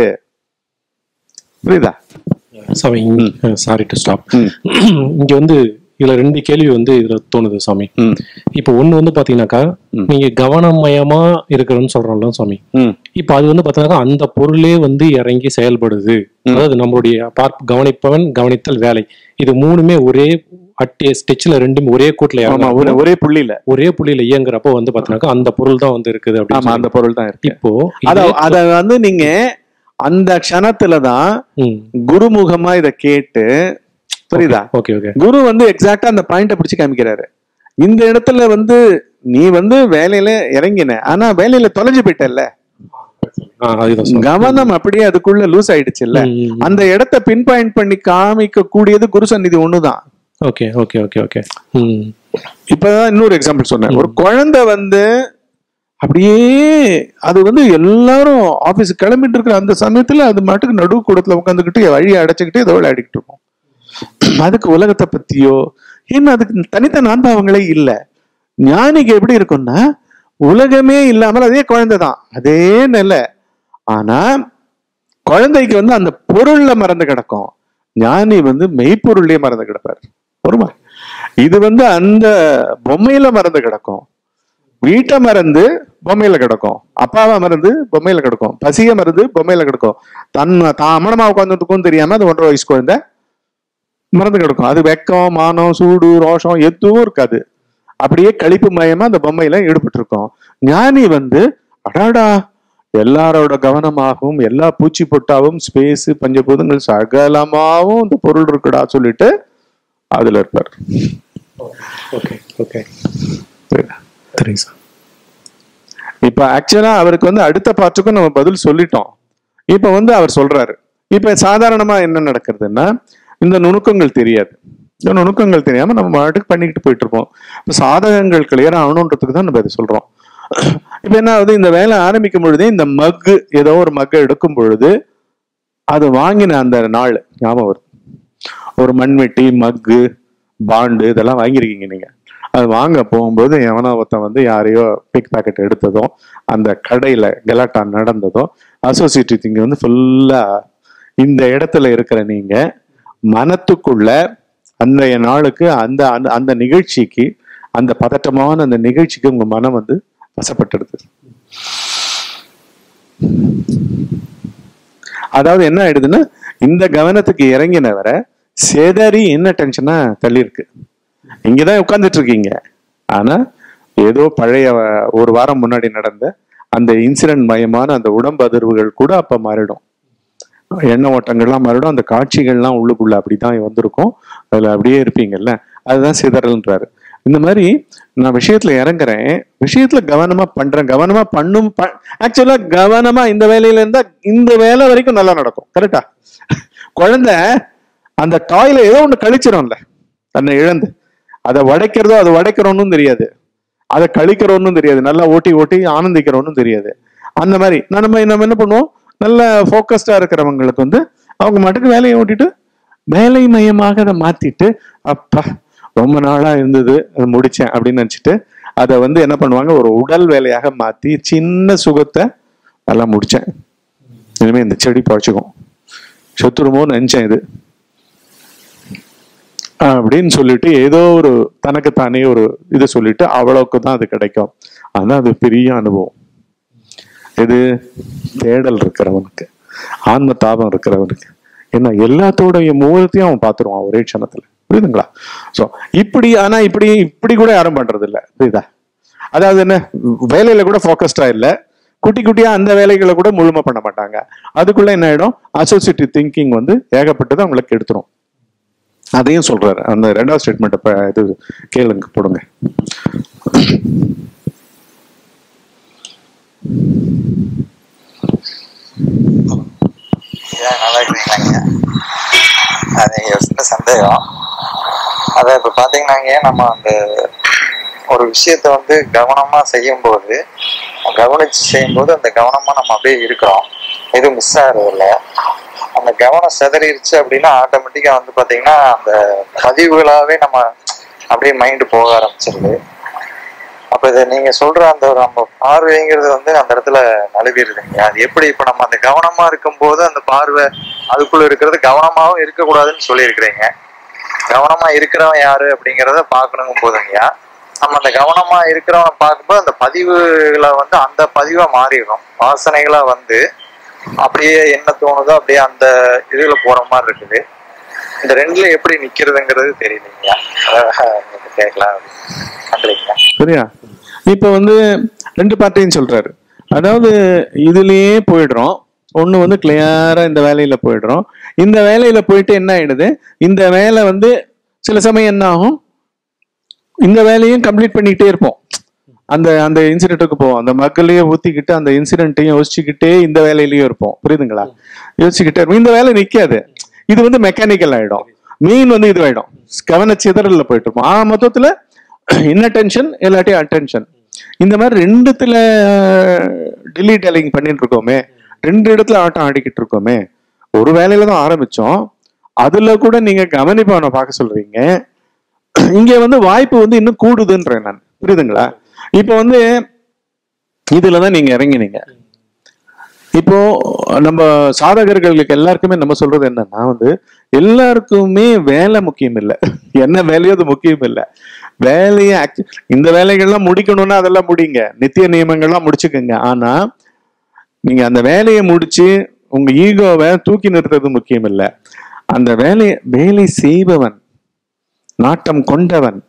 புரியுதா சாமி சாரி டு ஸ்டாப் ம். இங்க வந்து இதுல ரெண்டு கேள்வி வந்து இதுல தோணுது சாமி ம் இப்போ ஒண்ணு வந்து பாத்தீங்கன்னாக்கா ம். நீங்க கவனமயமா இருக்கிறன்னு சொல்றோம்ல சாமி ம் இப்போ அது வந்து பாத்தீங்கன்னா அந்த பொருளே வந்து இறங்கி செயல்படுது அதாவது நம்மளுடைய பார்ப் கவனிப்பவன் கவனித்தல் வேலை இது மூணுமே ஒரே அட்டே ஸ்டெச்ல ரெண்டுமே ஒரே கூட்டுல ஆமா இறங்குறப்போ, ஒரே ஒரே புள்ளியில ஒரே புள்ளியில இயங்குறப்போ வந்து பாத்தீங்கன்னாக்கா அந்த பொருள் தான் வந்து இருக்குது ஆமா அப்படின்னு அந்த பொருள் தான் இருக்கு இப்போ அத இதே- அத வந்து நீங்க அந்த க்ஷணத்துல தான் ம். குருமுகமா இத கேட்டு புரியுதா ஓகே ஓகே குரு வந்து எக்ஸாக்டா அந்த பாயிண்ட பிடிச்சு காமிக்கிறாரு இந்த இடத்துல வந்து நீ வந்து வேலையில இறங்கின ஆனா வேலையில தொலைஞ்சு போயிட்டல்ல ஆ அதுதான் சாமி. கவனம் அப்படியே அதுக்குள்ள லூஸ் ஆயிடுச்சு இல்ல ம், ம், ம். அந்த இடத்த பின் பாயிண்ட் பண்ணி காமிக்க கூடியது குரு சந்நிதி ஒண்ணுதான் ஓகே ஓகே ஓகே ஓகே ம் இப்பதான் இன்னொரு எக்ஸாம்பிள் சொன்னேன் ஒரு குழந்தை வந்து அப்படியே அது வந்து எல்லாரும் ஆபீஸ் கிளம்பிட்டு இருக்கிற அந்த சமயத்துல அது மாட்டுக்கு நடு கூடத்துல உட்காந்துக்கிட்டு வழியை அடைச்சுக்கிட்டு ஏதோ விளையாடிக்கிட்டு இருக்கும் அதுக்கு உலகத்தை பத்தியோ ஏன்னா அதுக்கு தனித்த நான்பாவங்களே இல்ல ஞானிக்கு எப்படி இருக்கும்னா உலகமே இல்லாமல் அதே குழந்தை தான் அதே நிலை ஆனா குழந்தைக்கு வந்து அந்த பொருள்ல மறந்து கிடக்கும் ஞானி வந்து மெய்ப்பொருள்லயே மறந்து கிடப்பார் பொறுமா இது வந்து அந்த பொம்மையில மறந்து கிடக்கும் வீட்டை மறந்து பொம்மையில கிடக்கும் அப்பாவை மறந்து பொம்மையில கிடக்கும் பசிய மறந்து பொம்மையில கிடக்கும் தன் தான் அமனமா உட்காந்துருக்கும் தெரியாம அது ஒன்றரை வயசு குழந்தை மறந்து கிடக்கும் அது வெக்கம் மானம் சூடு ரோஷம் எதுவும் இருக்காது அப்படியே கழிப்பு மயமா அந்த பொம்மையில ஈடுபட்டு இருக்கும் ஞானி வந்து அடாடா எல்லாரோட கவனமாகவும் எல்லா பூச்சி பொட்டாவும் ஸ்பேஸ் பஞ்சபூதங்கள் சகலமாவும் இந்த பொருள் இருக்குடா சொல்லிட்டு அதுல இருப்பார் ஓகே ஓகே புரியுதா? தெரியுங்க சார் இப்ப ஆக்சுவலா அவருக்கு வந்து அடுத்த பாட்டுக்கும் நம்ம பதில் சொல்லிட்டோம் இப்ப வந்து அவர் சொல்றாரு இப்ப சாதாரணமா என்ன நடக்கிறதுன்னா இந்த நுணுக்கங்கள் தெரியாது இந்த நுணுக்கங்கள் தெரியாம நம்ம பாட்டுக்கு பண்ணிக்கிட்டு போயிட்டு இருப்போம் இப்ப சாதகங்கள் கிளியர் ஆகணுன்றதுக்கு தான் நம்ம இதை சொல்றோம் இப்ப என்ன ஆகுது இந்த வேலை ஆரம்பிக்கும் பொழுதே இந்த மக்கு ஏதோ ஒரு மக்கை எடுக்கும் பொழுது அது வாங்கின அந்த நாள் ஞாபகம் வருது ஒரு மண்வெட்டி மக்கு பாண்டு இதெல்லாம் வாங்கியிருக்கீங்க நீங்க அது வாங்க போகும்போது எவனோ ஒருத்தன் வந்து யாரையோ பிக் பாக்கெட் எடுத்ததும் அந்த கடையில கலாட்டா நடந்ததும் அசோசியேட்டிவ் திங்க வந்து ஃபுல்லா இந்த இடத்துல இருக்கிற நீங்க மனத்துக்குள்ள அன்றைய நாளுக்கு அந்த அந்த- அந்த நிகழ்ச்சிக்கு அந்த பதட்டமான அந்த நிகழ்ச்சிக்கு உங்க மனம் வந்து வசப்பட்டுடுது அதாவது என்ன ஆயிடுதுன்னா இந்த கவனத்துக்கு இறங்கினவரை செதறி என்ன டென்ஷனா தள்ளி இருக்கு இங்கதான் உட்கார்ந்துட்டு இருக்கீங்க ஆனா ஏதோ பழைய அஹ், ஒரு வாரம் முன்னாடி நடந்த அந்த இன்சிடென்ட் மயமான அந்த உடம்பு அதிர்வுகள் கூட அப்ப மாறிடும் எண்ண ஓட்டங்கள்லாம் மாறிடும் அந்த காட்சிகள்லாம் உள்ளுக்குள்ள அப்படிதான் வந்திருக்கும் அதுல அப்படியே இருப்பீங்கல்ல அதுதான் சிதறல்ன்றாரு இந்த மாதிரி நான் விஷயத்துல இறங்குறேன் விஷயத்துல கவனமா பண்றேன் கவனமா பண்ணும் ஆக்சுவலா கவனமா இந்த வேலையில இருந்தா இந்த வேலை வரைக்கும் நல்லா நடக்கும் கரெக்டா குழந்தை அந்த டாய்ல ஏதோ ஒண்ணு கழிச்சிடும்ல தன்னை இழந்து அதை உடைக்கிறதோ அதை உடைக்கிறோன்னு தெரியாது அதை கழிக்கிறோன்னு தெரியாது நல்லா ஓட்டி ஓட்டி ஆனந்திக்கிறோன்னு தெரியாது அந்த மாதிரி நான் நம்ம நம்ம என்ன பண்ணுவோம் நல்ல ஃபோக்கஸ்டா இருக்கிறவங்களுக்கு வந்து அவங்க மட்டுக்கு வேலையை ஓட்டிட்டு வேலை மையமாக அதை மாத்திட்டு அப்பா ரொம்ப நாளா இருந்தது அதை முடிச்சேன் அப்படின்னு நினைச்சிட்டு அதை வந்து என்ன பண்ணுவாங்க ஒரு உடல் வேலையாக மாத்தி சின்ன சுகத்தை எல்லாம் முடிச்சேன் இனிமே இந்த செடி பழச்சிக்கும் செத்துருமோன்னு நினைச்சேன் இது அப்படின்னு சொல்லிட்டு ஏதோ ஒரு தனக்குத்தானே ஒரு இது சொல்லிட்டு அவ்வளவுக்கு தான் அது கிடைக்கும் அதான் அது பெரிய அனுபவம் இது தேடல் இருக்கிறவனுக்கு ஆன்ம தாபம் இருக்கிறவனுக்கு என்ன எல்லாத்தோடைய மூலத்தையும் அவன் பார்த்துருவான் ஒரே க்ஷணத்துல புரியுதுங்களா சோ இப்படி ஆனா இப்படி இப்படி கூட யாரும் பண்றது இல்ல புரியுதா அதாவது என்ன வேலையில கூட ஃபோக்கஸ்டா இல்ல குட்டி குட்டியா அந்த வேலைகளை கூட முழுமை பண்ண மாட்டாங்க அதுக்குள்ள என்ன ஆயிடும் அசோசியேட்டிவ் திங்கிங் வந்து ஏகப்பட்டது அவங்களுக்கு எடுத்துரும் அதையும் சொல்றாரு அந்த ரெண்டாவது ஸ்டேட்மெண்ட் இது கேளுங்க போடுங்க ஏன் நல்லா இருக்கிறீங்களாங்க அது இங்க ஒரு சின்ன சந்தேகம் அதான் இப்ப பாத்தீங்கன்னாங்க நம்ம அந்த ஒரு விஷயத்த வந்து கவனமா செய்யும்போது கவனிச்சு செய்யும்போது அந்த கவனமா நம்ம அப்படியே இருக்கிறோம் எதுவும் மிஸ் ஆகிறது இல்ல அந்த கவனம் சிதறிடுச்சு அப்படின்னா ஆட்டோமேட்டிக்கா வந்து பாத்தீங்கன்னா அந்த பதிவுகளாவே நம்ம அப்படியே மைண்டு போக ஆரம்பிச்சிருது அப்ப இதை நீங்க சொல்ற அந்த ஒரு நம்ம பார்வைங்கிறது வந்து அந்த இடத்துல நழுவிடுதுங்க அது எப்படி இப்ப நம்ம அந்த கவனமா இருக்கும்போது அந்த பார்வை அதுக்குள்ள இருக்கிறது கவனமாவும் இருக்கக்கூடாதுன்னு சொல்லியிருக்கிறீங்க கவனமா இருக்கிறவன் யாரு அப்படிங்கிறத பார்க்கணுங்கும் போதுங்கய்யா நம்ம அந்த கவனமா இருக்கிறவனை பார்க்கும்போது அந்த பதிவுகளை வந்து அந்த பதிவா மாறிடும் வாசனைகளா வந்து அப்படியே என்ன தோணுதோ அப்படியே அந்த இதுல போற மாதிரி இருக்குது இந்த ரெண்டுல எப்படி நிக்கிறதுங்கிறது தெரியலைங்கய்யா அதான் உங்களுக்கு கேட்கலாம் நன்றிங்கய்யா சரியா இப்ப வந்து ரெண்டு பார்ட்டையும் சொல்றாரு அதாவது இதுலயே போயிடுறோம் ஒண்ணு வந்து கிளியரா இந்த வேலையில போயிடுறோம் இந்த வேலையில போயிட்டு என்ன ஆயிடுது இந்த வேலை வந்து சில சமயம் என்ன ஆகும் இந்த வேலையும் கம்ப்ளீட் பண்ணிக்கிட்டே இருப்போம் அந்த அந்த இன்சிடென்ட்டுக்கு போவோம் அந்த மக்களையே ஊத்திக்கிட்டு அந்த இன்சிடென்ட்டையும் யோசிச்சுக்கிட்டே இந்த வேலையிலயும் இருப்போம் புரியுதுங்களா யோசிச்சுக்கிட்டே இருப்போம் இந்த வேலை நிக்காது இது வந்து மெக்கானிக்கல் ஆயிடும் மீன் வந்து இது ஆயிடும் கவன சிதறல்ல போயிட்டு இருப்போம் ஆ மொத்தத்துல இன்னட்டென்ஷன் இல்லாட்டி அட்டென்ஷன் இந்த மாதிரி ரெண்டுத்துல டிலீட் டெலிங் பண்ணிட்டு இருக்கோமே ரெண்டு இடத்துல ஆட்டம் ஆடிக்கிட்டு இருக்கோமே ஒரு வேலையில தான் ஆரம்பிச்சோம் அதுல கூட நீங்க கவனிப்பவனை பார்க்க சொல்றீங்க இங்க வந்து வாய்ப்பு வந்து இன்னும் கூடுதுன்றேன் நான் புரியுதுங்களா இப்போ வந்து இதுலதான் நீங்க இறங்கினீங்க இப்போ நம்ம சாதகர்களுக்கு எல்லாருக்குமே நம்ம சொல்றது என்னன்னா வந்து எல்லாருக்குமே வேலை முக்கியம் இல்லை என்ன வேலையோ அது முக்கியம் இல்லை வேலையை actu- இந்த வேலைகள்லாம் முடிக்கணும்னா அதெல்லாம் முடிங்க நித்திய நியமங்கள்லாம் முடிச்சுக்கோங்க ஆனா நீங்க அந்த வேலையை முடிச்சு உங்க ஈகோவை தூக்கி நிறுத்துறது முக்கியம் இல்லை அந்த வேலையை வேலை செய்பவன் நாட்டம் கொண்டவன்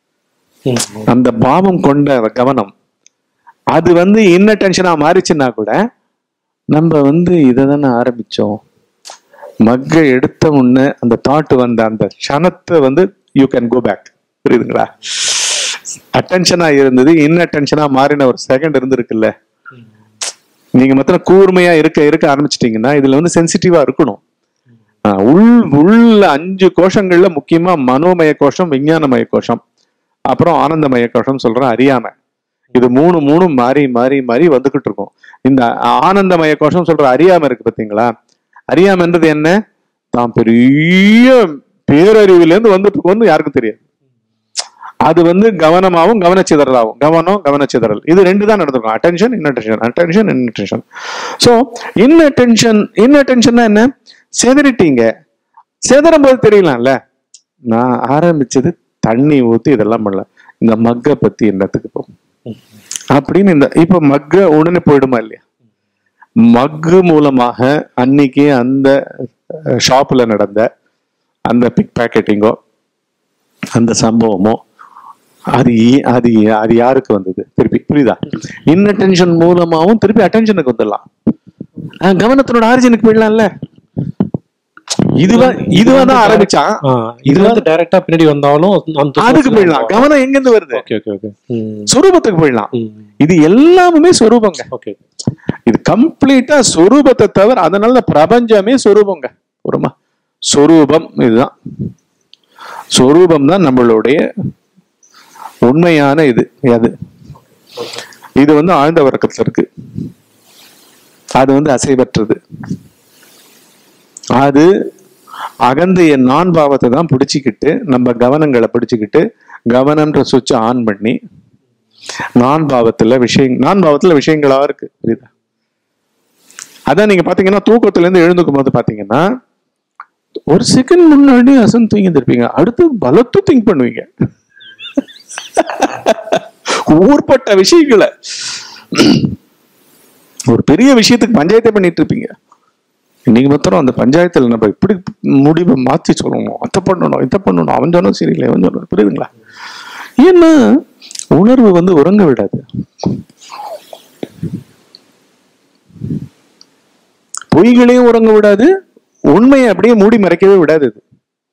அந்த பாவம் கொண்ட கவனம் அது வந்து இன்ன டென்ஷனா மாறிச்சுன்னா கூட நம்ம வந்து இதை தானே ஆரம்பிச்சோம் மக்க எடுத்த உடனே அந்த தாட் வந்த அந்த க்ஷணத்தை வந்து யூ கேன் கோ பேக் புரியுதுங்களா அட்டென்ஷனா இருந்தது இன்ன அட்டென்ஷனா மாறின ஒரு செகண்ட் இருந்திருக்குல்ல நீங்க மொத்தம் கூர்மையா இருக்க இருக்க ஆரம்பிச்சிட்டீங்கன்னா இதுல வந்து சென்சிட்டிவா இருக்கணும் ஆஹ் உள் உள்ள அஞ்சு கோஷங்கள்ல முக்கியமா மனோமய கோஷம் விஞ்ஞானமய கோஷம் அப்புறம் ஆனந்தமய கோஷம் சொல்றேன் அறியாமை இது மூணு மூணு மாறி மாறி மாறி வந்துகிட்டு இருக்கும் இந்த ஆனந்தமய கோஷம் சொல்ற அறியாமை இருக்கு பாத்தீங்களா அறியாமைன்றது என்ன தான் பெரிய பேரறிவுல இருந்து வந்துட்டு இருக்கோம்னு யாருக்கும் தெரியாது அது வந்து கவனமாவும் கவனச்சிதறலாகும் கவனம் கவனச்சிதறல் இது ரெண்டு தான் நடந்திருக்கும் attention inattention attention inattention so inattention இன்னட்டென்ஷன்னா என்ன செதறிட்டீங்க செதறும் போது தெரியலாம்ல நான் ஆரம்பிச்சது தண்ணி ஊத்தி இதெல்லாம் பண்ணல இந்த மக்கை பத்தி என்னத்துக்கு போ அப்படின்னு இந்த இப்ப மக்க உடனே போயிடுமா இல்லையா மக்கு மூலமாக அன்னைக்கு அந்த ஷாப்ல நடந்த அந்த பிக் பேக்கெட்டிங்கோ அந்த சம்பவமோ அது ஏ- அது ஏ- அது யாருக்கு வந்தது திருப்பி புரியுதா இன்னட்டென்ஷன் மூலமாவும் திருப்பி அட்டென்ஷனுக்கு வந்துடலாம் அஹ் கவனத்தினோட ஆரிஜினுக்கு போயிடலாம்ல இதுவா இதுவா தான் ஆரம்பிச்சான் ஆ, இது வந்து டைரக்டா பின்னாடி வந்தாலும் அந்த அதுக்கு போயிடலாம் கவனம் எங்க இருந்து வருது ஓகே ஓகே ஓகே சொரூபத்துக்கு போயிடலாம் இது எல்லாமே சொரூபங்க ஓகே இது கம்ப்ளீட்டா சொரூபத்தை தவிர அதனால பிரபஞ்சமே சொரூபங்க ஒருமா சொரூபம் இதுதான் சொரூபம் தான் நம்மளுடைய உண்மையான இது அது இது வந்து ஆழ்ந்த வர்க்கத்துல இருக்கு அது வந்து அசைவற்றது அது அகந்தைய நான் பாவத்தை தான் பிடிச்சிக்கிட்டு நம்ம கவனங்களை பிடிச்சிக்கிட்டு கவனம்ன்ற சுவிட்ச் ஆன் பண்ணி நான் பாவத்துல விஷயம் நான் பாவத்துல விஷயங்களா இருக்கு புரியுதா அதான் நீங்க பாத்தீங்கன்னா தூக்கத்துல இருந்து எழுந்துக்கும் போது பாத்தீங்கன்னா ஒரு செகண்ட் முன்னாடி அசன் தூங்கி இருப்பீங்க அடுத்து பலத்து திங்க் பண்ணுவீங்க ஊர்பட்ட விஷயங்களை ஒரு பெரிய விஷயத்துக்கு பஞ்சாயத்தே பண்ணிட்டு இருப்பீங்க இன்னைக்கு மாத்திரம் அந்த பஞ்சாயத்துல நம்ம இப்படி முடிவை மாத்தி சொல்லணும் அதை பண்ணணும் இதை பண்ணணும் அவன் சொன்னும் சரியில்லை அவன் சொன்னும் புரியுதுங்களா ஏன்னா உணர்வு வந்து உறங்க விடாது பொய்களையும் உறங்க விடாது உண்மையை அப்படியே மூடி மறைக்கவே விடாது இது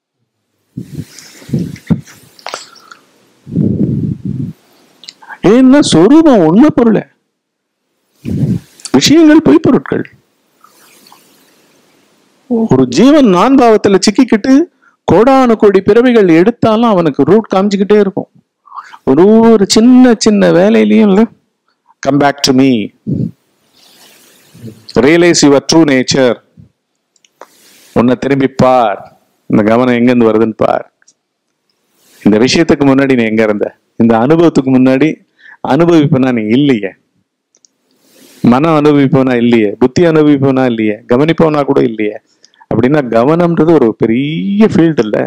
ஏன்னா சொரூபம் உண்மை பொருளை விஷயங்கள் பொய் பொருட்கள் ஒரு ஜீவன் நான் பாவத்துல சிக்கிக்கிட்டு கோடானு கோடி பிறவிகள் எடுத்தாலும் அவனுக்கு ரூட் காமிச்சுக்கிட்டே இருக்கும் ஒரு ஒரு சின்ன சின்ன வேலையிலையும் இல்ல come back to me realise your true nature உன்னை திரும்பி பார் இந்த கவனம் எங்கேருந்து வருதுன்னு பார் இந்த விஷயத்துக்கு முன்னாடி நீ எங்க இருந்த இந்த அனுபவத்துக்கு முன்னாடி அனுபவிப்பனா நீ இல்லையே மனம் அனுபவிப்பவனா இல்லையே புத்தி அனுபவிப்பவனா இல்லையே கவனிப்பவனா கூட இல்லையே அப்படின்னா கவனம்ன்றது ஒரு பெரிய ஃபீல்டு இல்ல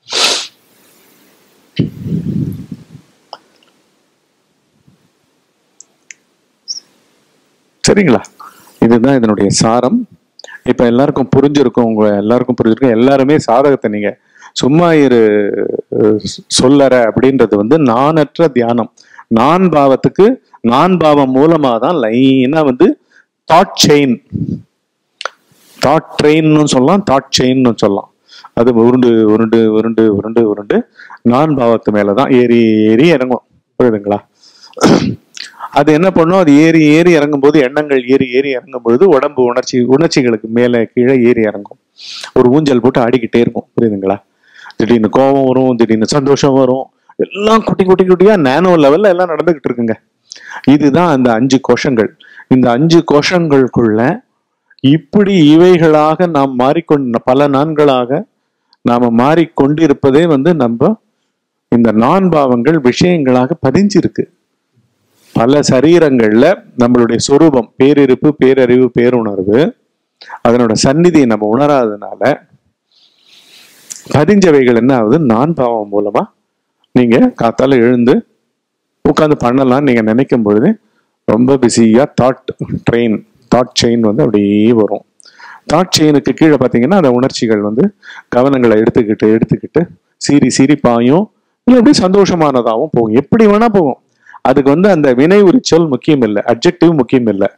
சரிங்களா இதுதான் இதனுடைய சாரம் இப்ப எல்லாருக்கும் புரிஞ்சிருக்கும் உங்க எல்லாருக்கும் புரிஞ்சிருக்கும் எல்லாருமே சாதகத்தை நீங்க சும்மா இரு அஹ், சொல்லற அப்படின்றது வந்து நானற்ற தியானம் நான் பாவத்துக்கு நான் பாவம் மூலமா தான் லைனா வந்து தாட் செயின் தாட் ட்ரெயின்னு சொல்லலாம் தாட் செயின்னு சொல்லலாம் அது உருண்டு உருண்டு உருண்டு உருண்டு உருண்டு நான் பாவத்து மேலதான் ஏறி ஏறி இறங்கும் புரியுதுங்களா அது என்ன பண்ணும் அது ஏறி ஏறி இறங்கும் போது எண்ணங்கள் ஏறி ஏறி இறங்கும் பொழுது உடம்பு உணர்ச்சி உணர்ச்சிகளுக்கு மேலே கீழே ஏறி இறங்கும் ஒரு ஊஞ்சல் போட்டு ஆடிக்கிட்டே இருக்கும் புரியுதுங்களா திடீர்னு கோபம் வரும் திடீர்னு சந்தோஷம் வரும் எல்லாம் குட்டி குட்டி குட்டியா நானோ லெவல்ல எல்லாம் நடந்துகிட்டு இருக்குங்க இதுதான் அந்த அஞ்சு கோஷங்கள் இந்த அஞ்சு கோஷங்களுக்குள்ள இப்படி இவைகளாக நாம் மாறிக்கொண்ட பல நான்களாக நாம மாறிக்கொண்டிருப்பதே வந்து நம்ம இந்த நான் பாவங்கள் விஷயங்களாக பதிஞ்சிருக்கு பல சரீரங்கள்ல நம்மளுடைய சொரூபம் பேரிருப்பு பேரறிவு பேருணர்வு அதனோட சந்நிதியை நம்ம உணராததுனால பதிஞ்சவைகள் என்ன ஆகுது நான் பாவம் மூலமா நீங்க காத்தால எழுந்து உட்காந்து பண்ணலாம் நீங்க நினைக்கும் பொழுது ரொம்ப பிஸியா தாட் ட்ரெயின் தாட் செயின் வந்து அப்படியே வரும் தாட் செயினுக்கு கீழே பார்த்தீங்கன்னா அந்த உணர்ச்சிகள் வந்து கவனங்களை எடுத்துக்கிட்டு எடுத்துக்கிட்டு சீறி சீறி பாயும் இல்லை அப்படியே சந்தோஷமானதாகவும் போகும் எப்படி வேணா போகும் அதுக்கு வந்து அந்த வினை உரிச்சொல் முக்கியம் இல்லை அப்ஜெக்டிவ் முக்கியம் இல்லை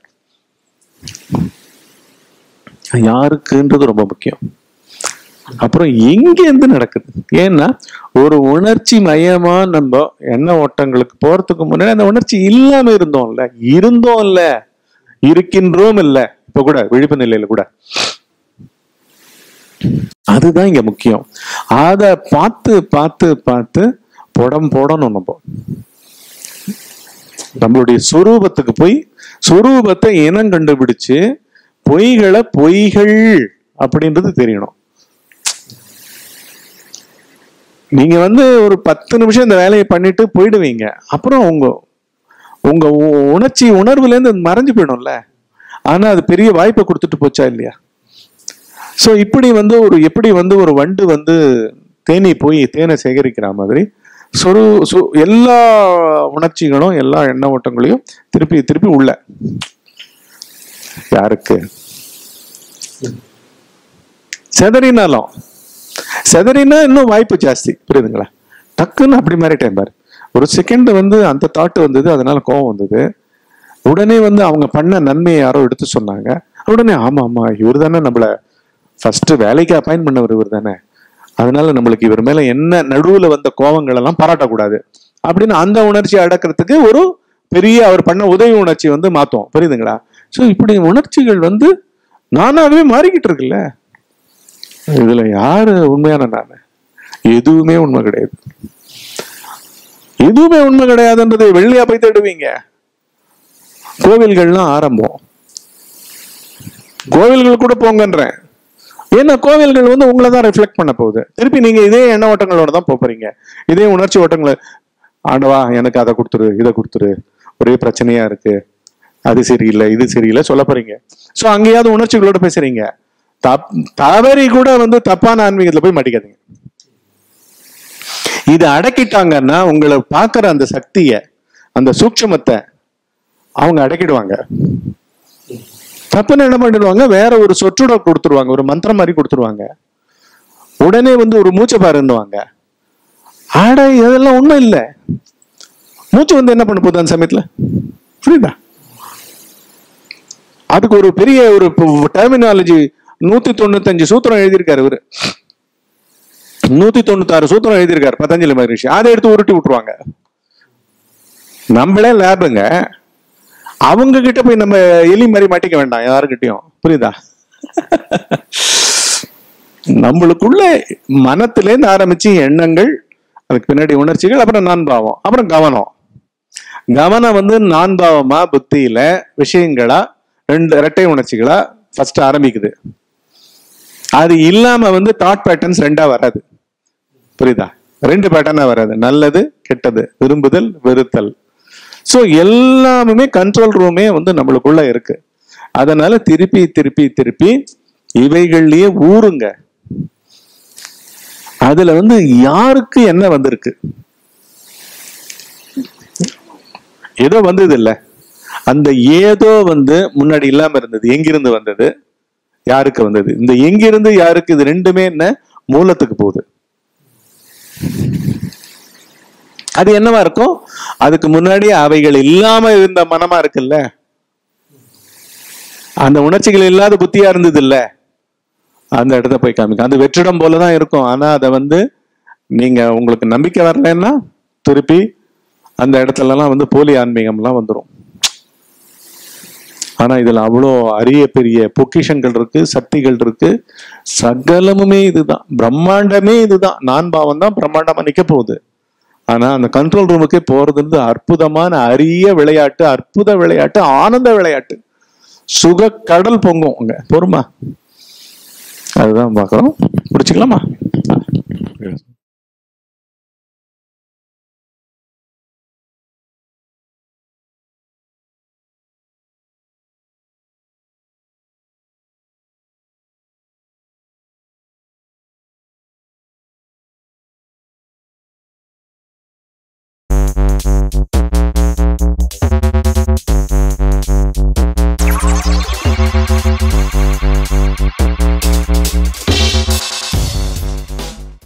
யாருக்குன்றது ரொம்ப முக்கியம் அப்புறம் எங்க இருந்து நடக்குது ஏன்னா ஒரு உணர்ச்சி மயமா நம்ம எண்ண ஓட்டங்களுக்கு போறதுக்கு முன்னாடி அந்த உணர்ச்சி இல்லாம இருந்தோம்ல இருந்தோம்ல இருக்கின்றோம் இல்ல இப்ப கூட விழிப்பு நிலையில கூட அதுதான் இங்க முக்கியம் அத பார்த்து பார்த்து பார்த்து புடம் போடணும் நம்ம நம்மளுடைய சுரூபத்துக்கு போய் சுரூபத்தை இனம் கண்டுபிடிச்சு பொய்களை பொய்கள் அப்படின்றது தெரியணும் நீங்க வந்து ஒரு பத்து நிமிஷம் இந்த வேலையை பண்ணிட்டு போயிடுவீங்க அப்புறம் உங்க உங்க உ- உணர்ச்சி உணர்வுல இருந்து அது மறைஞ்சு போயிடும்ல ஆனா அது பெரிய வாய்ப்பை கொடுத்துட்டு போச்சா இல்லையா சோ இப்படி வந்து ஒரு எப்படி வந்து ஒரு வண்டு வந்து தேனி போய் தேனை சேகரிக்கிற மாதிரி சொரு சு- எல்லா உணர்ச்சிகளும் எல்லா எண்ண ஓட்டங்களையும் திருப்பி திருப்பி உள்ள யாருக்கு செதறினாலும் செதறினா இன்னும் வாய்ப்பு ஜாஸ்தி புரியுதுங்களா டக்குன்னு அப்படி மாறிட்டேன் பாரு ஒரு செகண்ட் வந்து அந்த தாட் வந்தது அதனால கோவம் வந்தது உடனே வந்து அவங்க பண்ண நன்மையை யாரோ எடுத்து சொன்னாங்க உடனே ஆமா ஆமா இவர் தானே நம்மள ஃபர்ஸ்ட் வேலைக்கு அப்பாயின் பண்ணவர் இவர் தானே அதனால நம்மளுக்கு இவர் மேல என்ன நடுவுல வந்த கோவங்கள் எல்லாம் பாராட்டக்கூடாது அப்படின்னு அந்த உணர்ச்சியை அடக்கிறதுக்கு ஒரு பெரிய அவர் பண்ண உதவி உணர்ச்சி வந்து மாத்தோம் புரியுதுங்களா சோ இப்படி உணர்ச்சிகள் வந்து நானாவே மாறிக்கிட்டு இருக்குல்ல இதுல யாரு உண்மையான நானு எதுவுமே உண்மை கிடையாது எதுவுமே உண்மை கிடையாதுன்றது வெள்ளையா போய் தேடுவீங்க கோவில்கள்லாம் ஆரம்பம் கோவில்கள் கூட போங்கன்றேன் ஏன்னா கோவில்கள் வந்து உங்களை தான் ரிஃப்ளெக்ட் பண்ண போகுது திருப்பி நீங்க இதே எண்ண ஓட்டங்களோட தான் போப் போறீங்க இதே உணர்ச்சி ஓட்டங்களை ஆண்டவா எனக்கு அதை கொடுத்துரு இதை கொடுத்துரு ஒரே பிரச்சனையா இருக்கு அது சரியில்லை இது சரியில்லை சொல்ல போறீங்க சோ அங்கேயாவது உணர்ச்சிகளோட பேசுறீங்க தப் தவறி கூட வந்து தப்பான ஆன்மீகத்துல போய் மாட்டிக்காதீங்க இது அடக்கிட்டாங்கன்னா உங்களை பார்க்குற அந்த சக்திய அந்த சூட்சமத்தை அவங்க அடக்கிடுவாங்க தப்புன்னு என்ன பண்ணிடுவாங்க வேற ஒரு சொற்றொடர் கொடுத்துருவாங்க ஒரு மந்திரம் மாதிரி கொடுத்துருவாங்க உடனே வந்து ஒரு மூச்சை பாருன்னுவாங்க ஆட இதெல்லாம் ஒண்ணும் இல்லை மூச்சு வந்து என்ன பண்ண போகுது அந்த சமயத்துல புரியுதா அதுக்கு ஒரு பெரிய ஒரு டெர்மினாலஜி நூத்தி தொண்ணூத்தஞ்சு சூத்திரம் எழுதியிருக்காரு இவரு நூத்தி தொண்ணூத்தாறு சூத்திரம் எழுதியிருக்காரு பதஞ்சலி மகரிஷி அதை எடுத்து உருட்டி விட்டுருவாங்க நம்மளே லேபுங்க அவங்க கிட்ட போய் நம்ம எலி மாதிரி மாட்டிக்க வேண்டாம் யாருக்கிட்டையும் புரியுதா நம்மளுக்குள்ள மனத்திலேருந்து ஆரம்பிச்சு எண்ணங்கள் அதுக்கு பின்னாடி உணர்ச்சிகள் அப்புறம் நான் பாவம் அப்புறம் கவனம் கவனம் வந்து நான் பாவமா புத்தியில விஷயங்களா ரெண்டு இரட்டை உணர்ச்சிகளா ஃபர்ஸ்ட் ஆரம்பிக்குது அது இல்லாம வந்து தாட் பேட்டர்ன்ஸ் ரெண்டா வராது புரியுதா ரெண்டு பேட்டர்னா வராது நல்லது கெட்டது விரும்புதல் வெறுத்தல் ஸோ எல்லாமே கண்ட்ரோல் ரூமே வந்து நம்மளுக்குள்ள இருக்கு அதனால திருப்பி திருப்பி திருப்பி இவைகள்லயே ஊருங்க அதுல வந்து யாருக்கு என்ன வந்திருக்கு ஏதோ வந்தது இல்ல அந்த ஏதோ வந்து முன்னாடி இல்லாம இருந்தது எங்கிருந்து வந்தது யாருக்கு வந்தது இந்த எங்கிருந்து யாருக்கு இது ரெண்டுமே என்ன மூலத்துக்கு போகுது அது என்னவா இருக்கும் அதுக்கு முன்னாடி அவைகள் இல்லாம இருந்த மனமா இருக்குல்ல அந்த உணர்ச்சிகள் இல்லாத புத்தியா இருந்தது இல்ல அந்த இடத்த போய் காமிக்கும் அது வெற்றிடம் போலதான் இருக்கும் ஆனா அதை வந்து நீங்க உங்களுக்கு நம்பிக்கை வரலன்னா திருப்பி அந்த இடத்துல எல்லாம் வந்து போலி ஆன்மீகம்லாம் வந்துடும் ஆனா இதுல அவ்வளோ அரிய பெரிய பொக்கிஷங்கள் இருக்கு சக்திகள் இருக்கு சகலமுமே இதுதான் பிரம்மாண்டமே இதுதான் நான் பாவம் தான் பிரம்மாண்டமா நிக்க போகுது ஆனா அந்த கண்ட்ரோல் ரூமுக்கே போறதுன்றது அற்புதமான அரிய விளையாட்டு அற்புத விளையாட்டு ஆனந்த விளையாட்டு சுக கடல் பொங்கும் அங்க பொறுமா அதுதான் பார்க்குறோம் முடிச்சுக்கலாமா